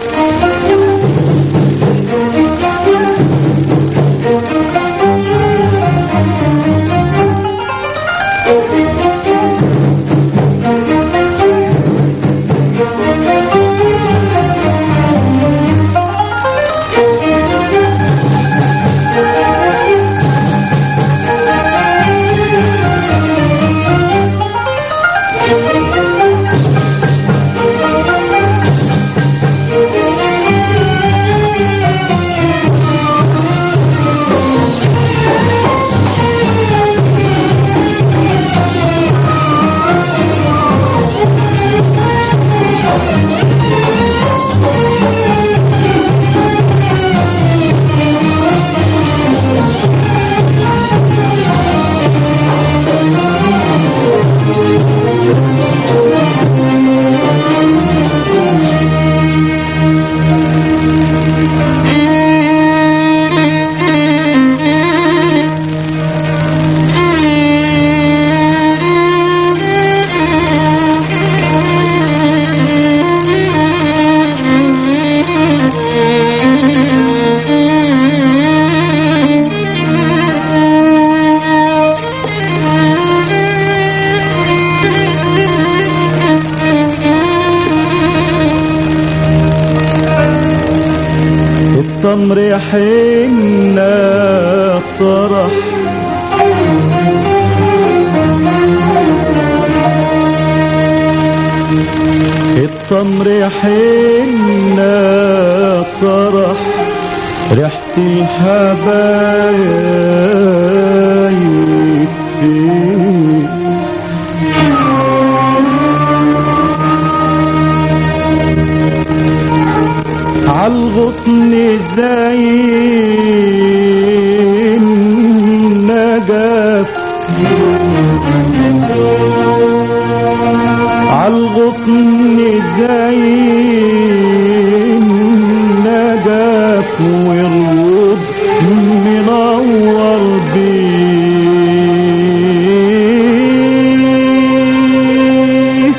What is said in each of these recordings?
التمر حنا طرح التمر حنا طرح ريحة الحبايب فيه عالغصن زي النجف عالغصن زي النجف والروب منور بيه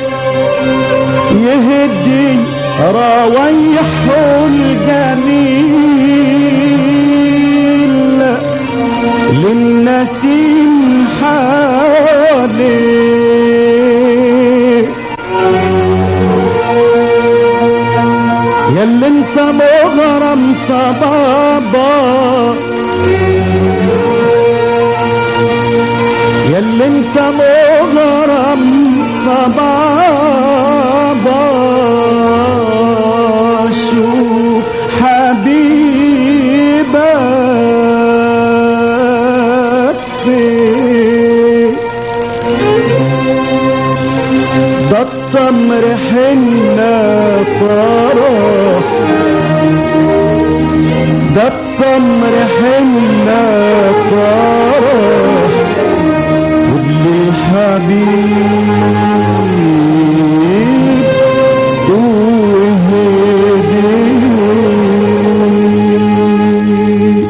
يهدي روايحه الجميل للنسيم حواليه ياللي انت مغرم صبابا ياللي انت مغرم صبابا شوف حبيبك فين ده التمر حنا فرح ده التمر حنا فرح واللي حبيب وهدي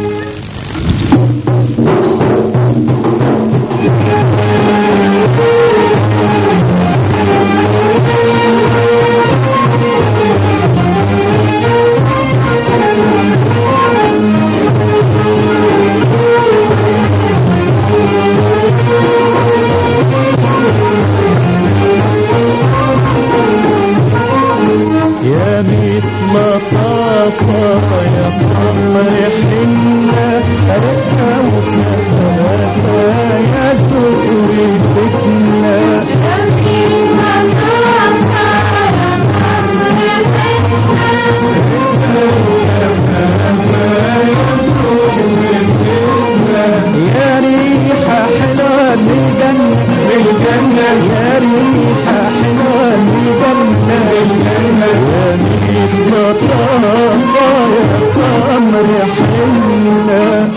يا ميت مطاطا يا قمر حنا ركا وكفاتا يا سوري فتنا يا ريحة حلوة من الجنة من الجنة يا ريحة حلوة من الجنة من الجنة يا ميت مطاطا يا قمر حنا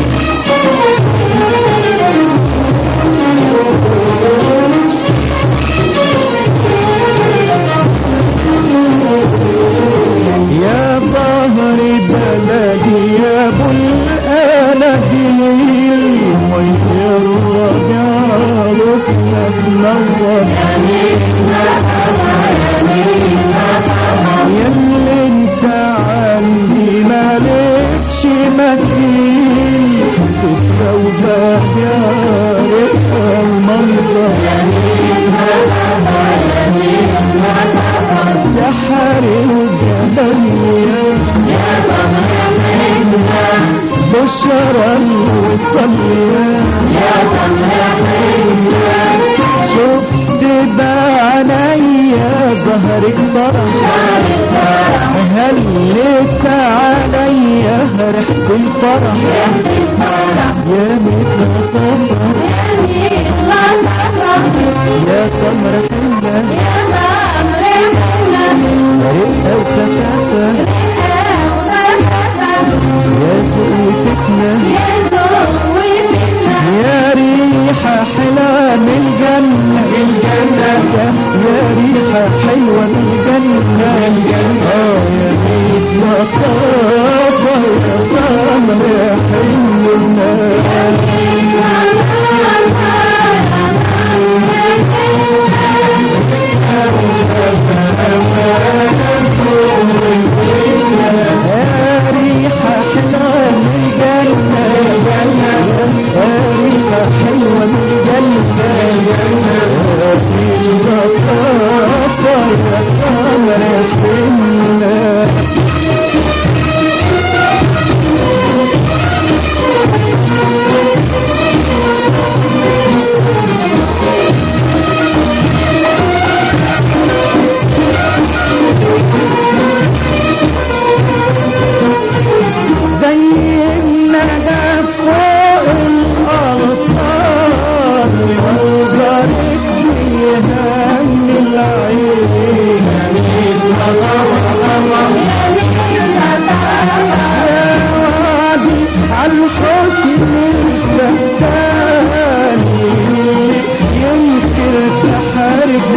يا ظهر بلدي يا ابو الاناديل مي الرجع وسط نور يا اللي انت يا ريت المنظر سحر الجبل بشرى وصليا شفت بعينيا ظهرك فرح هلت عليا ريحة الفرح يا مثل قمر يا قمر حنة ريحة وكفافة يا سقوتكنا يا ريحة حلوة من الجنة الجنة يا ريحة حلوة من الجنة الجنة يا ريت لطافة يا قمر يا حلوة يا ريحة حلوة من الجنة يا ريحة حلوة من الجنة يا ريت لطافة يا قمر يا حلوة زي الندى فوق الأغصان ومنظرك فيها من العين يا وادي عالحسن الفتان ينكر سحرك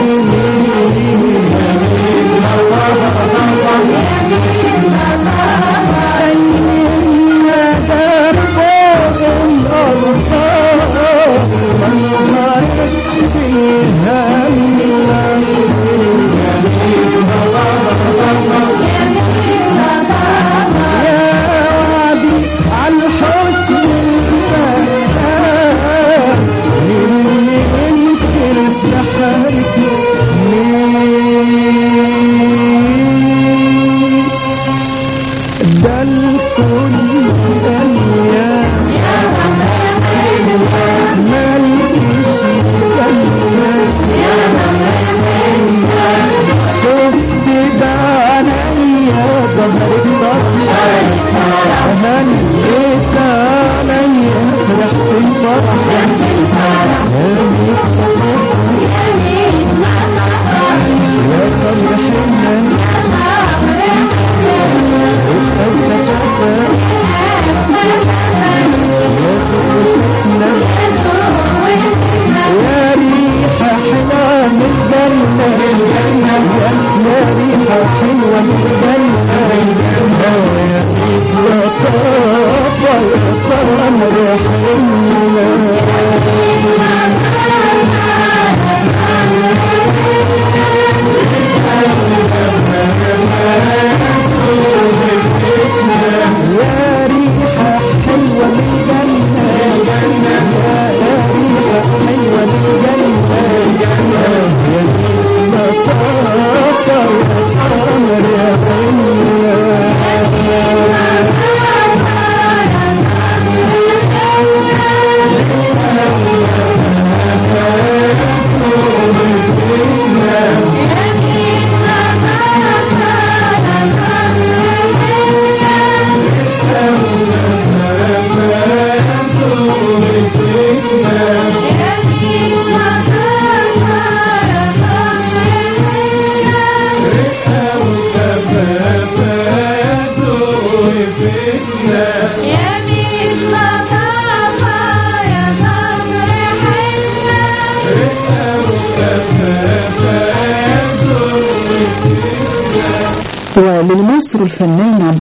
ده الكل أيام مالكش سلام شفت بعينيا ظهرت فرح هليت عليا ريحة الفرح يا قمر حنان يا ريحة حلوة من الجنة يا ريحة حلوة من الجنة يا ريت لطافة يا قمر حلوة يا ريحة حلوة من الجنة يا ريحة حلوة من الجنة يا ريت لطافة يا قمر يا حلوة وللمصر الفنان عبد